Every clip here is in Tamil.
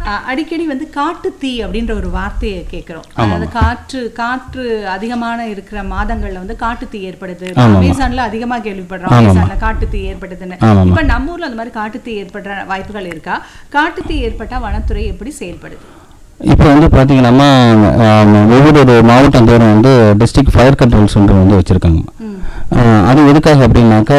அஹ், அடிக்கடி வந்து காட்டு தீ அப்படின்ற ஒரு வார்த்தையை கேட்கிறோம் அதாவது காற்று காற்று அதிகமான இருக்கிற மாதங்கள்ல வந்து காட்டு தீ ஏற்படுது அமேசான்ல அதிகமா கேள்விப்படுறோம் அமேசான்ல காட்டு தீ ஏற்படுதுன்னு ஆமாம். இப்ப நம்ம ஊர்ல அந்த மாதிரி காட்டு தீ ஏற்படுற வாய்ப்புகள் இருக்கா காட்டு தீ ஏற்பட்டா வனத்துறை எப்படி செயல்படுது இப்போ வந்து பார்த்தீங்கன்னா ஆம், ஒவ்வொரு மாவட்டம் தோறும் வந்து டிஸ்ட்ரிக்ட் ஃபயர் கண்ட்ரோல் சென்டர் வந்து வச்சுருக்காங்க அது எதுக்காக அப்படின்னாக்கா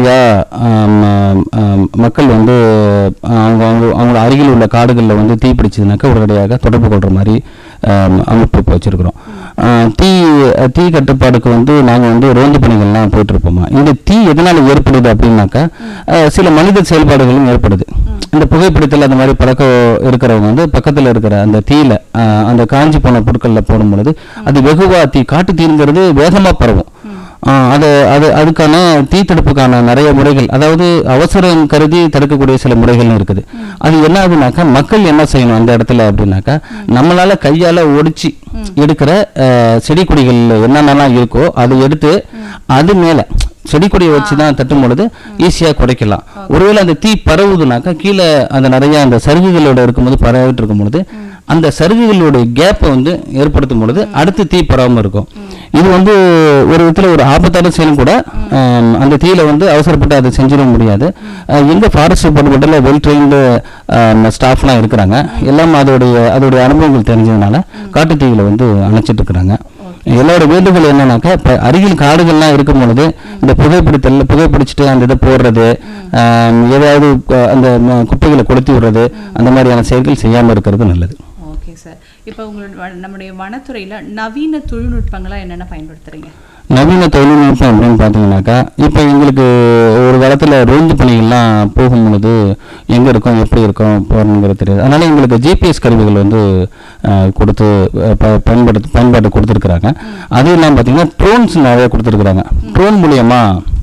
உடனடியாக மக்கள் வந்து அவங்க அவங்க அவங்க அருகில் உள்ள காடுகளில் வந்து தீ பிடிச்சதுனாக்கா உடனடியாக தொடர்பு கொள்கிற மாதிரி ஆம், அமைப்பு இப்போ வச்சுருக்குறோம் தீ தீ கட்டுப்பாடுக்கு வந்து நாங்கள் வந்து ரோந்து பணிகள்லாம் போயிட்டுருப்போமா இந்த தீ எதனால் ஏற்படுது அப்படின்னாக்கா அஹ், சில மனித செயல்பாடுகளும் ஏற்படுது இந்த புகைப்பிடித்தல் அந்த மாதிரி பழக்கம் இருக்கிறவங்க வந்து பக்கத்தில் இருக்கிற அந்த தீயில அஹ், அந்த காஞ்சி போன பொருட்களில் போடும் பொழுது அது வெகுவா தீ காட்டு தீங்கிறது வேகமாக பரவும் ஆஹ் அது அது அதுக்கான தீ தடுப்புக்கான நிறைய முறைகள் அதாவது அவசரம் கருதி தடுக்கக்கூடிய சில முறைகள் இருக்குது அது என்ன ஆகுனாக்கா மக்கள் என்ன செய்யணும் அந்த இடத்துல அப்படின்னாக்கா நம்மளால கையால ஒடிச்சு எடுக்கிற ஆஹ், செடி கொடிகள் என்னென்னலாம் இருக்கோ அதை எடுத்து அது மேல செடி கொடியை வச்சு தான் தட்டும் பொழுது ஈஸியாக குறைக்கலாம் ஒருவேளை அந்த தீ பரவுதுனாக்கா கீழே அந்த நிறைய அந்த சருகுகளோட இருக்கும்போது பரவிட்டு இருக்கும் பொழுது அந்த சருகுகளோட கேப்பை வந்து ஏற்படுத்தும் பொழுது அடுத்து தீ பரவாமல் இருக்கும் இது வந்து ஒரு விதத்தில் ஒரு ஆபத்தான செயலும் கூட ஆம், அந்த தீயில வந்து அவசரப்பட்டு அதை செஞ்சிட முடியாது அஹ், எங்க ஃபாரஸ்ட் டிபார்ட்மெண்ட்டில் வெல் ட்ரெயின்டு ஸ்டாஃப்லாம் இருக்கிறாங்க எல்லாம் அதோடைய அதோடைய அனுபவங்கள் தெரிஞ்சதுனால காட்டு தீகளை வந்து அணைச்சிட்டு இருக்கிறாங்க எல்லாரோட வேண்டுகோள் என்னன்னாக்கா இப்போ அருகில் காடுகள்லாம் இருக்கும் பொழுது இந்த புகைப்பிடித்தல் புகைப்பிடிச்சிட்டு அந்த இதை போடுறது ஆம், ஏதாவது அஹ், அந்த ம- குப்பைகளை கொளுத்தி விடுறது அந்த மாதிரியான செயல்கள் செய்யாமல் இருக்கிறது நல்லது ஓகே சார் இப்போ உங்களோட வ- நம்முடைய வனத்துறையில நவீன தொழில்நுட்பங்களா என்னென்ன பயன்படுத்துறீங்க நவீன தொழில்நுட்பம் அப்படின்னு பார்த்தீங்கன்னாக்கா இப்போ எங்களுக்கு ஒரு காலத்தில் ரோந்து பணிகள்லாம் போகும் பொழுது எங்கே இருக்கோம் எப்படி இருக்கோம் போகணுங்கிறது தெரியாது அதனால் எங்களுக்கு ஜிபிஎஸ் கருவிகள் வந்து அஹ், கொடுத்து அஹ், ப- பயன்படுத்த பயன்பாட்டு கொடுத்துருக்குறாங்க அதுவும் இல்லாமல் பார்த்தீங்கன்னா ட்ரோன்ஸ் நிறைய கொடுத்துருக்குறாங்க ட்ரோன் மூலியமா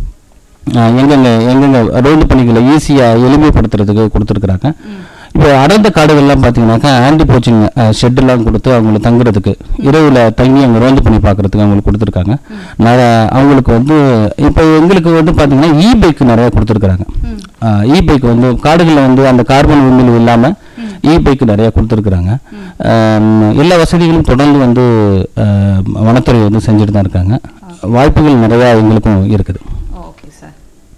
அஹ், எங்கெங்க எங்கெங்க ரோந்து பணிகளை ஈஸியாக எளிமைப்படுத்துறதுக்கு கொடுத்துருக்குறாங்க இப்போ அடர்ந்த காடுகள்லாம் பார்த்தீங்கன்னாக்கா ஆன்டி போச்சிங் ஷெட்டெல்லாம் கொடுத்து அவங்களுக்கு தங்குறதுக்கு இரவில் தங்கி அவங்க ரோந்து பண்ணி பார்க்கறதுக்கு அவங்களுக்கு கொடுத்துருக்காங்க நிறைய அவங்களுக்கு வந்து இப்போ எங்களுக்கு வந்து பார்த்தீங்கன்னா இ பைக் நிறைய கொடுத்துருக்குறாங்க இ பைக் வந்து காடுகளில் வந்து அந்த கார்பன் விண்ணில் இல்லாமல் இ பைக் நிறைய கொடுத்துருக்குறாங்க எல்லா வசதிகளும் தொடர்ந்து வந்து அஹ், வனத்துறை வந்து செஞ்சுட்டு தான் இருக்காங்க வாய்ப்புகள் நிறையா எங்களுக்கும் இருக்குது ஓகே சார்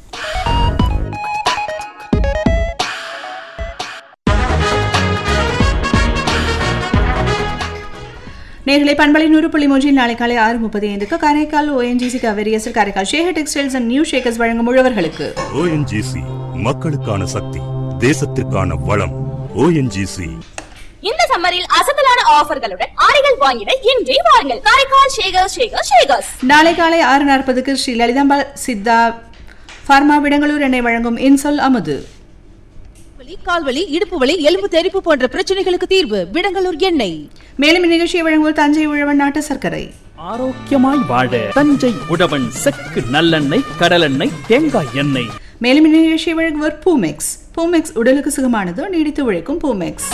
நேர்களை பண்பலை நூறு புள்ளி மூன்றில் நாளை காலை ஆறு முப்பது ஐந்துக்கு காரைக்கால் ஓஎன்ஜிசி கவரியசர் Karaikal Shekar textiles and new ஷேக்கர்ஸ் வழங்கும் உழவர்களுக்கு ஓஎன்ஜிசி மக்களுக்கான சக்தி தேசத்திற்கான வளம் ஓஎன்ஜிசி இந்த சம்மரில் அசத்தலான ஆஃபர்களுடன் ஆடைகள் வாங்கிட இன்றே வாருங்கள் காரைக்கால் ஷேகர் ஷேகர் ஷேகர்ஸ் நாளை காலை ஆறு நாற்பதுக்கு ஸ்ரீ லலிதாம்பாள் சித்தா ஃபார்மா விடங்களூர் எண்ணெய் வழங்கும் இன்சொல் அமுது வலி கால்வலி இடுப்பு வலி எலும்பு தெறிப்பு போன்ற பிரச்சனைகளுக்கு தீர்வு விடங்கலூர் எண்ணெய் மேலும் இந்நிகழ்ச்சியை வழங்குவோர் தஞ்சை உழவன் நாட்டு சர்க்கரை ஆரோக்கியமாய் வாழ தஞ்சை உழவன் செக்கு நல்லெண்ணெய் கடலெண்ணெய் தேங்காய் எண்ணெய் மேலும் இந்நிகழ்ச்சியை வழங்குவோர் பூமெக்ஸ் பூமெக்ஸ் உடலுக்கு சுகமானது நீடித்து உழைக்கும் பூமெக்ஸ்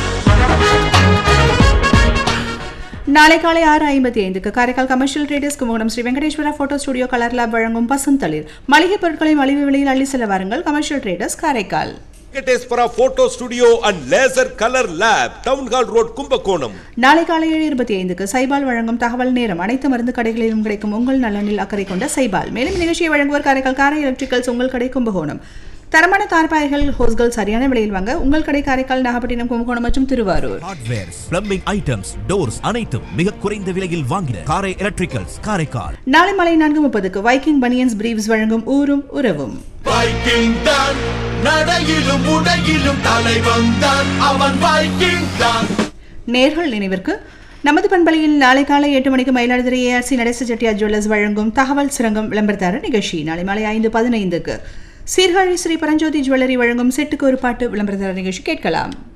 நாளை காலை ஆறு ஐம்பத்தி ஐந்துக்கு Karaikal commercial traders Kumbakonam Sri Venkateswara photo studio colour lab வழங்கும் பசுந்தளிர் மளிகை பொருட்களை மலிவு விலையில் அள்ளி செல்ல வாருங்கள் commercial traders Karaikal Venkateswara photo studio and laser colour lab town hall road Kumbakonam நாளை காலை ஏழு இருபத்தி ஐந்துக்கு சைபால் வழங்கும் தகவல் நேரம் அனைத்து மருந்து கடைகளிலும் கிடைக்கும் உங்கள் நலனில் அக்கறை கொண்ட சைபால் மேலும் நிகழ்ச்சியை வழங்குவோர் காரைக்கால் காரை எலக்ட்ரிக்கல்ஸ் உங்கள் கடை கும்பகோணம் தரமான தார்பாய்கள் ஹோஸ்கள் சரியான விலையில் வாங்க உங்கள் கடை காரைக்கால் நாகப்பட்டினம் கும்பகோணம் மற்றும் Thiruvarur hardwares plumbing items doors அனைத்தும் மிக குறைந்த விலையில் வாங்கின காரை எலக்ட்ரிக்கல்ஸ் காரைக்கால் நாளை மாலை நான்கு முப்பதுக்கு வைக்கிங் பனியன்ஸ் பிரீவ்ஸ் வழங்கும் ஊரும் உறவும் வைக்கிங் தான் நடையிலும் உடையிலும் தலைவன் தான் அவன் வைக்கிங் தான் நேர்கள் நினைவிற்கு நமது பண்பலையில் நாளை காலை எட்டு மணிக்கு மயிலாடுதுறை ஏஆர்சி நடேச செட்டியார் ஜுவல்லர்ஸ் வழங்கும் தகவல் சுரங்கம் விளம்பரதார நிகழ்ச்சி நாளை மாலை ஐந்து பதினைந்துக்கு சீர்காழி ஸ்ரீ பரஞ்சோதி ஜுவல்லரி வழங்கும் செட்டுக்கு ஒரு பாட்டு விளம்பரதார நிகழ்ச்சி கேட்கலாம்